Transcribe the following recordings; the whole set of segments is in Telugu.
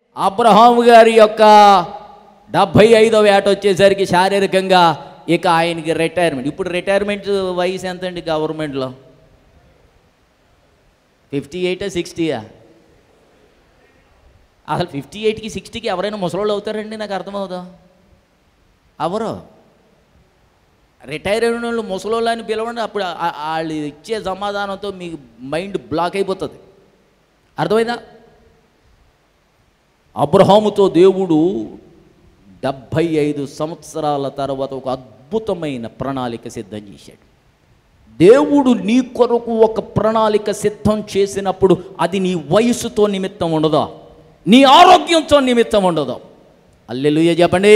అబ్రహాము గారి యొక్క డెబ్భై ఐదవ ఏట వచ్చేసరికి శారీరకంగా ఇక ఆయనకి రిటైర్మెంట్ ఇప్పుడు రిటైర్మెంట్ వయసు ఎంత అండి గవర్నమెంట్లో ఫిఫ్టీ ఎయిటా సిక్స్టీయా అసలు ఫిఫ్టీ ఎయిట్కి సిక్స్టీకి ఎవరైనా ముసలోళ్ళు అవుతారండి నాకు అర్థమవుదా అవరు రిటైర్ అయిన వాళ్ళు ముసలోళ్ళు అని పిలవండి అప్పుడు ఆ- వాళ్ళు ఇచ్చే సమాధానంతో మీకు మైండ్ బ్లాక్ అయిపోతుంది అర్థమైందా అబ్రహాముతో దేవుడు డెబ్భై ఐదు సంవత్సరాల తర్వాత ఒక అద్భుతమైన ప్రణాళిక సిద్ధం చేశాడు దేవుడు నీ కొరకు ఒక ప్రణాళిక సిద్ధం చేసినప్పుడు అది నీ వయసుతో నిమిత్తం ఉండదా నీ ఆరోగ్యంతో నిమిత్తం ఉండదు అల్లెలుయ్య చెప్పండి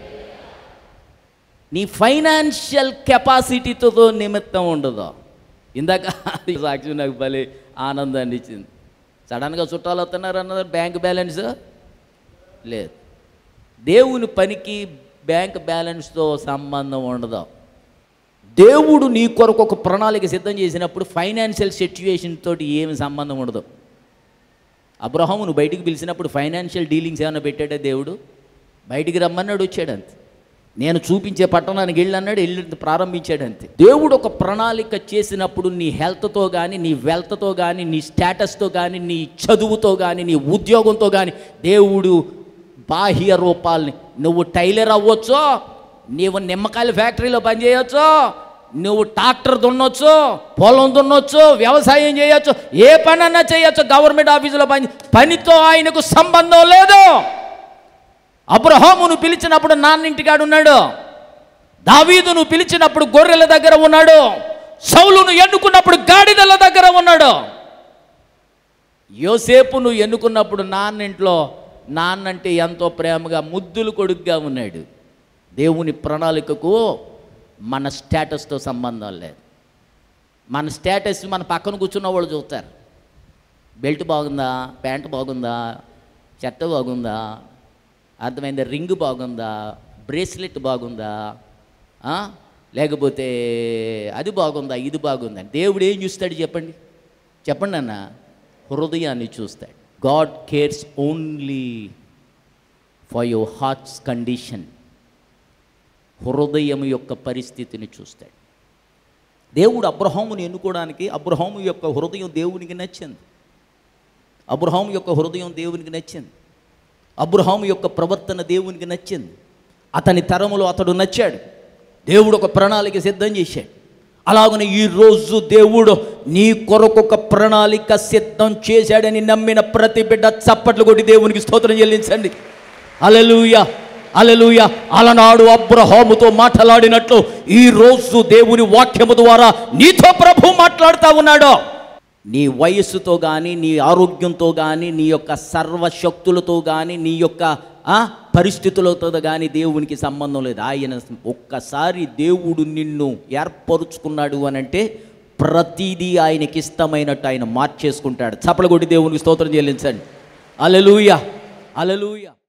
నీ ఫైనాన్షియల్ కెపాసిటీతో నిమిత్తం ఉండదు ఇందాక సాక్షి నాకు భలే ఆనందాన్ని ఇచ్చింది సడన్గా చుట్టాలు వస్తున్నారు అన్నది బ్యాంక్ బ్యాలెన్స్ లేదు దేవుని పనికి బ్యాంక్ బ్యాలెన్స్తో సంబంధం ఉండదు దేవుడు నీ కొరకు ఒక ప్రణాళిక సిద్ధం చేసినప్పుడు ఫైనాన్షియల్ సిచ్యువేషన్ తోటి ఏమి సంబంధం ఉండదు అబ్రహాము నువ్వు బయటికి పిలిచినప్పుడు ఫైనాన్షియల్ డీలింగ్స్ ఏమైనా పెట్టాడే దేవుడు బయటికి రమ్మన్నాడు వచ్చాడు అంతే నేను చూపించే పట్టణానికి వెళ్ళి అన్నాడు వెళ్ళి ప్రారంభించాడు అంతే దేవుడు ఒక ప్రణాళిక చేసినప్పుడు నీ హెల్త్తో కానీ నీ వెల్త్తో కానీ నీ స్టేటస్తో కానీ నీ చదువుతో కానీ నీ ఉద్యోగంతో కానీ దేవుడు బాహ్య రూపాలని నువ్వు టైలర్ అవ్వచ్చో నీవు నిమ్మకాయల ఫ్యాక్టరీలో పనిచేయొచ్చు నువ్వు ట్రాక్టర్ దున్నొచ్చు పొలం దున్నొచ్చు వ్యవసాయం చేయొచ్చు ఏ పనన్నా చేయొచ్చు గవర్నమెంట్ ఆఫీసులో పని పనితో ఆయనకు సంబంధం లేదు అబ్రహామును పిలిచినప్పుడు నాన్నింటికాడు ఉన్నాడు దావీదును పిలిచినప్పుడు గొర్రెల దగ్గర ఉన్నాడు సౌలును ఎన్నుకున్నప్పుడు గాడిదల దగ్గర ఉన్నాడు యోసేపును ఎన్నుకున్నప్పుడు నాన్నింట్లో నాన్నంటే ఎంతో ప్రేమగా ముద్దులు కొడుకుగా ఉన్నాడు దేవుని ప్రణాళికకు మన స్టేటస్తో సంబంధం లేదు మన స్టేటస్ మన పక్కన కూర్చున్న వాళ్ళు చూస్తారు బెల్ట్ బాగుందా ప్యాంట్ బాగుందా చెట్ట బాగుందా అర్థమైందా రింగ్ బాగుందా బ్రేస్లెట్ బాగుందా ఆ? లేకపోతే అది బాగుందా ఇది బాగుందా దేవుడు ఏం చూస్తాడు చెప్పండి చెప్పండి అన్న హృదయాన్ని చూస్తాడు God cares only for your hearts condition హృదయం యొక్క పరిస్థితిని చూస్తాడు దేవుడు అబ్రహాముని ఎన్నుకోవడానికి అబ్రహాము యొక్క హృదయం దేవునికి నచ్చింది అబ్రహాము యొక్క హృదయం దేవునికి నచ్చింది అబ్రహాము యొక్క ప్రవర్తన దేవునికి నచ్చింది అతని తరములో అతడు నచ్చాడు దేవుడు ఒక ప్రణాళిక సిద్ధం చేశాడు అలాగనే ఈరోజు దేవుడు నీ కొరకు ఒక ప్రణాళిక సిద్ధం చేశాడని నమ్మిన ప్రతి బిడ్డ చప్పట్లు కొట్టి దేవునికి స్తోత్రం చెల్లించండి అలలుయ అలలుయ అలనాడు అబ్రహాముతో మాట్లాడినట్లు ఈ రోజు దేవుని వాక్యము ద్వారా నీతో ప్రభు మాట్లాడుతూ ఉన్నాడు నీ వయస్సుతో కానీ నీ ఆరోగ్యంతో కానీ నీ యొక్క సర్వశక్తులతో కానీ నీ యొక్క ఆ, పరిస్థితులతో కానీ దేవునికి సంబంధం లేదు ఆయన ఒక్కసారి దేవుడు నిన్ను ఏర్పరుచుకున్నాడు అని అంటే ప్రతిదీ ఆయనకి ఇష్టమైనట్టు ఆయన మార్చేసుకుంటాడు చప్పలగొట్టి దేవునికి స్తోత్రం చెల్లించండి అలలుయ అలలుయ